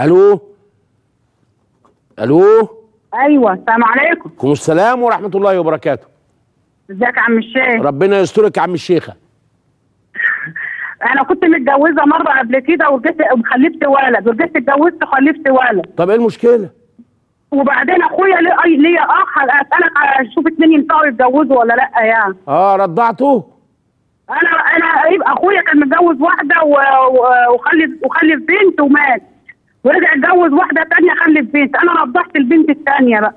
الو الو ايوه السلام عليكم عليكم السلام ورحمه الله وبركاته ازيك يا عم الشيخ ربنا يسترك يا عم الشيخه انا كنت متجوزه مره قبل كده وجيت وخلفت ولد ورجعت اتجوزت وخلفت ولد طب ايه المشكله وبعدين اخويا ليه أي- ليا اخ اسالك على- شوف اتنين ينفعوا يتجوزوا ولا لا يعني اه رضعته انا انا يبقى اخويا كان متجوز واحده و- و- وخلف وخلف بنت ومات ورجع اتجوز واحده تانية خلف بنت انا رضعت البنت التانية بقى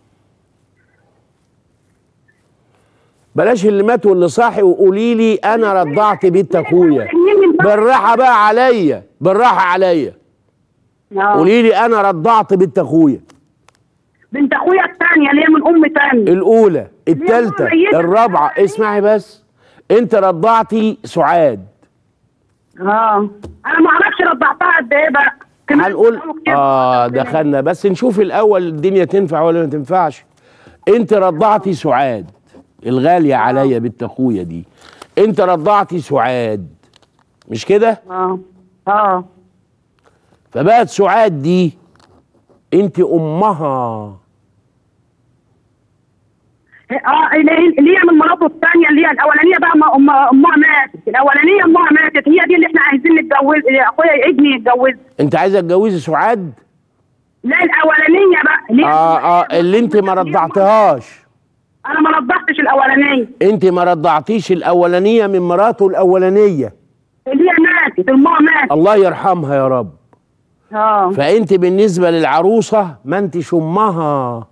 بلاش اللي مات واللي صاحي وقولي لي انا رضعت بنت اخويا بالراحه بقى عليا بالراحه عليا آه. قولي لي انا رضعت بنت اخويا بنت اخويا التانية اللي هي من ام تانية الاولى الثالثه ميتة. الرابعه اسمعي بس انت رضعتي سعاد اه انا ما اعرفش رضعتها قد ايه بقى كمان هنقول بيقولوا كتير. اه دخلنا بس نشوف الاول الدنيا تنفع ولا ما تنفعش انت رضعتي سعاد الغاليه عليا بنت اخويا دي انت رضعتي سعاد مش كده اه اه فبقت سعاد دي انت امها اه اللي هي- اللي هي من مراته الثانيه اللي هي الاولانيه بقى ما- أم- امها ماتت الاولانيه امها ماتت هي دي اللي احنا عايزين نتجوز اخويا ابني يتجوز انت عايزه تتجوزي سعاد لا الاولانيه بقى اللي هي اه اه اللي انت ما رضعتهاش انا ما رضعتش الاولانيه انت ما رضعتيش الاولانيه من مراته الاولانيه اللي هي ماتت امها ماتت الله يرحمها يا رب اه فانت بالنسبه للعروسه ما انتش امها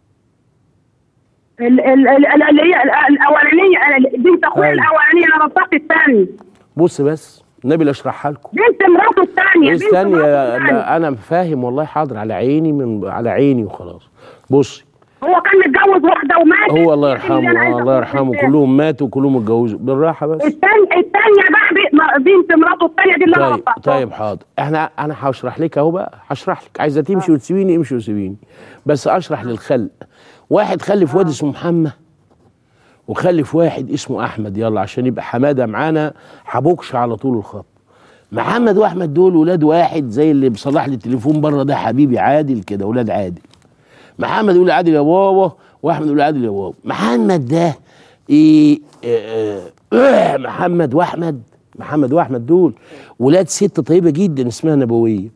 ال- ال- ال- اللي هي ال- الاولانيه بنت اخويا أيوة. الاولانيه انا رضعت الثانيه بص بس النبي اشرحها لكم بنت مراته الثانيه بنت استني مراته يا- الثانيه انا أنا فاهم والله حاضر على عيني من على عيني وخلاص بصي هو كان متجوز واحده وماتت هو الله اللي أنا يرحمه عايزة آه، الله أقول يرحمه لك. كلهم ماتوا وكلهم اتجوزوا بالراحه بس الثانيه الثانيه بقى ب- بنت مراته الثانيه دي اللي انا طيب رضعتها طيب حاضر احنا انا هشرح لك اهو بقى هشرح لك عايزه تمشي وتسيبيني امشي وسيبيني بس اشرح للخلق واحد خلف واد اسمه محمد وخلف واحد اسمه احمد يلا عشان يبقى حماده معانا حبوكش على طول الخط محمد واحمد دول ولاد واحد زي اللي بصلح لي التليفون بره ده حبيبي عادل كده ولاد عادل محمد يقول عادل يا بابا واحمد يقول عادل يا بابا محمد ده ايه آه آه محمد واحمد محمد واحمد دول ولاد ست طيبه جدا اسمها نبويه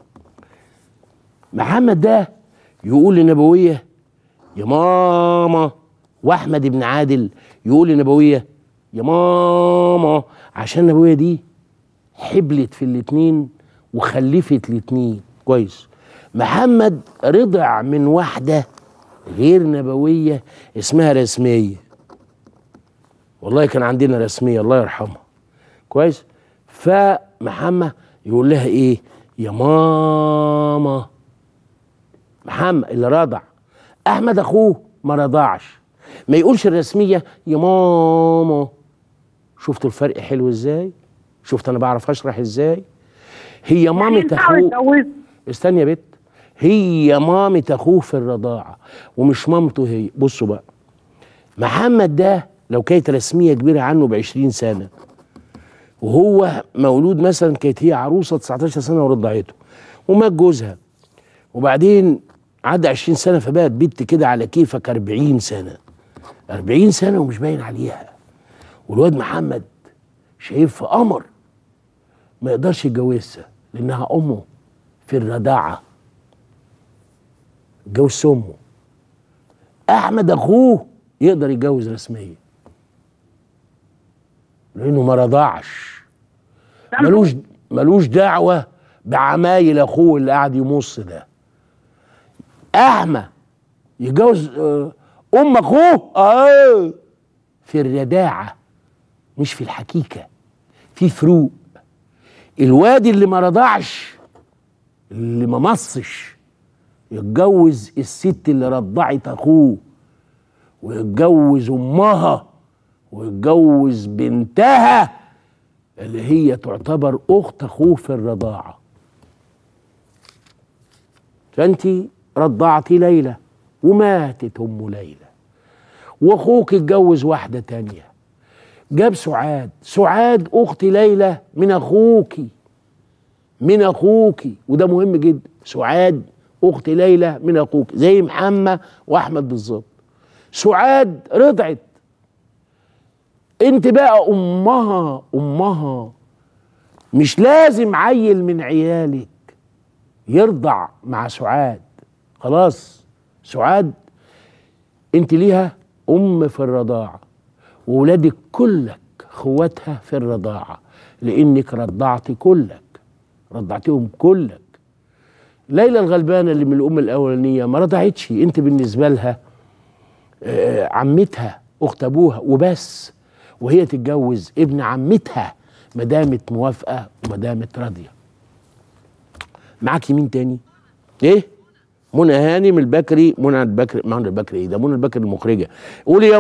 محمد ده يقول لنبويه يا ماما واحمد ابن عادل يقول لنبويه يا ماما عشان نبويه دي حبلت في الاتنين وخلفت الاتنين كويس محمد رضع من واحده غير نبويه اسمها رسميه والله كان عندنا رسميه الله يرحمها كويس فمحمد يقول لها ايه يا ماما محمد اللي رضع احمد اخوه ما رضعش ما يقولش الرسميه يا ماما شفتوا الفرق حلو ازاي شفت انا بعرف اشرح ازاي هي مامة ينفعوا اخوه يتجوزوا. استني يا بت هي مامة اخوه في الرضاعة ومش مامته هي بصوا بقى محمد ده لو كانت رسمية كبيرة عنه بعشرين سنة وهو مولود مثلا كانت هي عروسة 19 سنة ورضعته ومات جوزها وبعدين عدى 20 سنة فبقت بنت كده على كيفك 40 سنة 40 سنة ومش باين عليها والواد محمد شايفها قمر ما يقدرش يتجوزها لانها امه في الرضاعه اتجوز امه احمد اخوه يقدر يتجوز رسميا لانه ما رضعش ملوش ملوش دعوه بعمايل اخوه اللي قاعد يمص ده احمد يتجوز آه، ام اخوه اه في الرداعه مش في الحكيكه في فروق الواد اللي ما رضعش اللي ما مصش يتجوز الست اللي رضعت اخوه ويتجوز امها ويتجوز بنتها اللي هي تعتبر اخت اخوه في الرضاعه فانت رضعتي ليلى وماتت ام ليلى واخوك اتجوز واحده تانيه جاب سعاد سعاد اخت ليلى من اخوكي من اخوك وده مهم جدا سعاد اخت ليلى من اخوك زي محمد واحمد بالظبط سعاد رضعت انت بقى امها امها مش لازم عيل من عيالك يرضع مع سعاد خلاص سعاد انت ليها ام في الرضاعه وولادك كلك خواتها في الرضاعه لانك رضعت كلك رضعتهم كلك ليلى الغلبانه اللي من الام الاولانيه ما رضعتش انت بالنسبه لها آه، عمتها اخت ابوها وبس وهي تتجوز ابن عمتها ما دامت موافقه وما دامت راضيه معاكي مين تاني ايه منى هاني من البكري منى البكري منى البكري ايه ده منى البكري المخرجه قولي يا